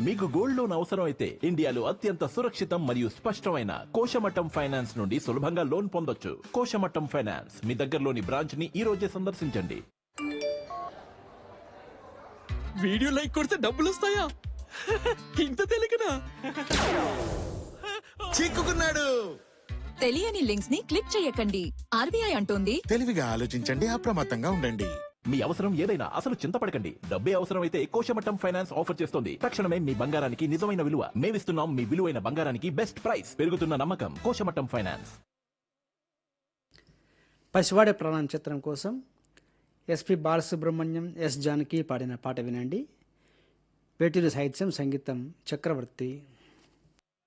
మీకు gold loan అవసరం అయితే ఇండియాలో అత్యంత సురక్షితం మరియు స్పష్టమైన కోశమట్టం ఫైనాన్స్ నుండి సులభంగా లోన్ పొందొచ్చు కోశమట్టం ఫైనాన్స్ మీ దగ్గరలోని బ్రాంచ్ ని ఈ రోజే సందర్శించండి వీడియో లైక్ కొడితే డబ్బులు వస్తాయా ఇంత తెలియకనా చిక్కుకున్నాడు తెలియని లింక్స్ ని క్లిక్ చేయకండి ఆర్బీఐ అంటోంది తెలివిగా ఆలోచించండి అప్రమత్తంగా ఉండండి మీ అవసరం ఏదైనా అసలు చింతపడకండి డబ్బే అవసరం అయితే కోశమట్టం ఫైనాన్స్ ఆఫర్ చేస్తుంది తక్షణమే మీ బంగారానికి నిజమైన విలువ మేమిస్తున్నాం మీ విలువైన బంగారానికి బెస్ట్ ప్రైస్ పెరుగుతున్న నమ్మకం కోశమట్టం ఫైనాన్స్ పసివాడే ప్రాణం చిత్రం కోసం ఎస్పి బాలసుబ్రహ్మణ్యం ఎస్ జానకి పాడిన పాట వినండి వేటూరి సాహిత్యం సంగీతం చక్రవర్తి